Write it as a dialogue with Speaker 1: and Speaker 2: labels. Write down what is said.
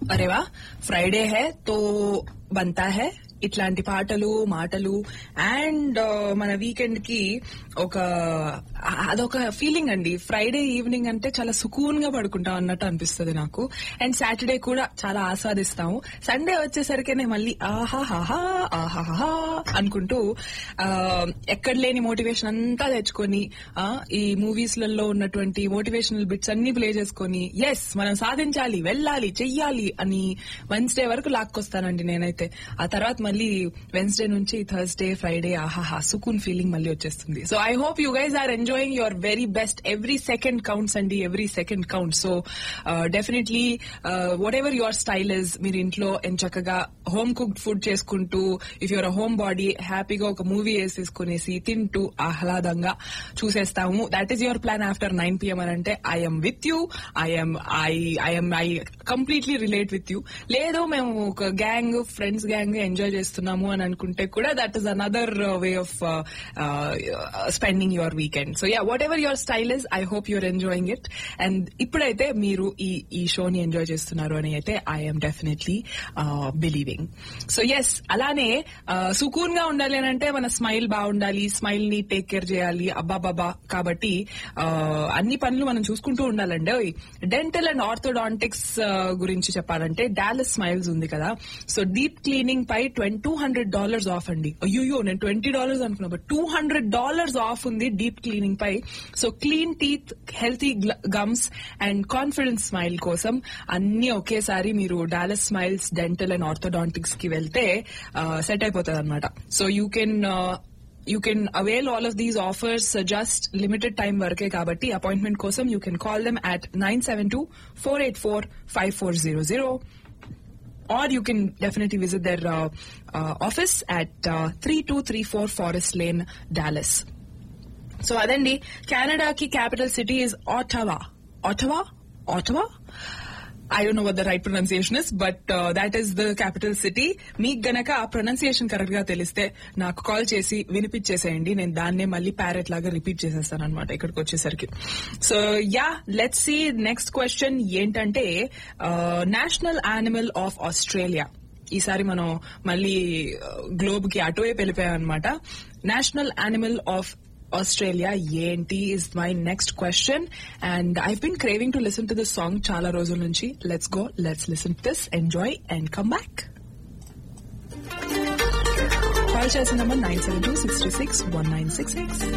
Speaker 1: అరే వా ఫ్రైడే హే తో బంతా హే ఇట్లాంటి పాటలు మాటలు అండ్ మన వీకెండ్ కి ఒక అదొక ఫీలింగ్ అండి ఫ్రైడే ఈవినింగ్ అంటే చాలా సుకూన్ గా పడుకుంటాం అన్నట్టు అనిపిస్తుంది నాకు అండ్ సాటర్డే కూడా చాలా ఆస్వాదిస్తాము సండే వచ్చేసరికేనే మళ్ళీ ఆహాహాహా ఆహాహా అనుకుంటూ ఆ, ఎక్కడ లేని మోటివేషన్ అంతా తెచ్చుకొని ఆ, ఈ మూవీస్ లలో ఉన్నటువంటి మోటివేషనల్ బిట్స్ అన్ని ప్లే చేసుకొని ఎస్ మనం సాధించాలి వెళ్ళాలి చెయ్యాలి అని వెన్స్డే వరకు లాక్కొస్తానండి నేనైతే ఆ తర్వాత మళ్ళీ వెన్స్డే నుంచి థర్స్డే ఫ్రైడే ఆహాహా సుకూన్ ఫీలింగ్ మళ్ళీ వచ్చేస్తుంది so I hope you guys are enjoying your very best every second counts అండి every second count so definitely whatever your style is మీరు ఇంట్లో చక్కగా హోమ్ కుక్డ్ ఫుడ్ చేసుకుంటూ ఇఫ్ యువర్ హోమ్ బాడీ హ్యాపీగా ఒక movie వేసేసుకునేసి తింటూ ఆహ్లాదంగా చూసేస్తాము that is your plan after nine PM అని అంటే I'm with you I'm I I'm I completely relate with you లేదు మేము ఒక గ్యాంగ్ ఫ్రెండ్స్ గ్యాంగ్ ఎంజాయ్ చేస్తున్నాము అని అనుకుంటే కూడా that is another way of spending your weekend so yeah whatever your style is I hope your enjoying it and ఇప్పుడైతే మీరు ఈ ఈ షోని ఎంజాయ్ చేస్తున్నారు అని అయితే I'm definitely believing so yes అలానే సుకూన్ గా ఉండాలి అని అంటే మన స్మైల్ బాగుండాలి స్మైల్ ని టేక్ కేర్ చేయాలి అబ్బా బాబా కాబట్టి ఆ, అన్ని పనులు మనం చూసుకుంటూ ఉండాలండి డెంటల్ అండ్ ఆర్థోడాంటిక్స్ గురించి చెప్పాలంటే డాలస్ స్మైల్స్ ఉంది కదా సో డీప్ క్లీనింగ్ పై టూ హండ్రెడ్ డాలర్స్ ఆఫ్ అండి అయ్యో నేను ట్వంటీ డాలర్స్ అనుకున్నా but two hundred dollars off ఉంది డీప్ క్లీనింగ్ పై so clean teeth healthy gums and confidence smile కోసం అన్ని ఒకేసారి మీరు Dallas smiles dental and orthodontics కి వెళ్తే సెట్ అయిపోతుంది అనమాట so you can you can avail all of these offers just limited time వరకే కాబట్టి అపాయింట్మెంట్ కోసం you can call them at nine seven two four eight four five four zero zero or you can definitely visit their uh, uh, office at uh, 3234 Forest Lane, Dallas. So అదండి కెనడాకి capital city is Ottawa Ottawa Ottawa I don't know what the right pronunciation is but that is the capital city మీకు గనక ఆ pronunciation correct గా తెలిస్తే నాకు call చేసి వినిపించేసేయండి నేను దాన్నే మళ్ళీ ప్యారెట్ లాగా రిపీట్ చేసేస్తాను అనమాట ఇక్కడికి వచ్చేసరికి so yeah let's see next question ఏంటంటే నేషనల్ యానిమల్ ఆఫ్ ఆస్ట్రేలియా ఈసారి మనం మళ్ళీ గ్లోబ్ కి అటువైపు వెళ్ళిపోయాం అనమాట నేషనల్ యానిమల్ ఆఫ్ ఆస్ట్రేలియా ఏంటి is my next question and I been craving to listen to this song చాలా రోజుల నుంచి let's go let's listen this enjoy and come back call చేసిన number nine seven two six two six one nine six six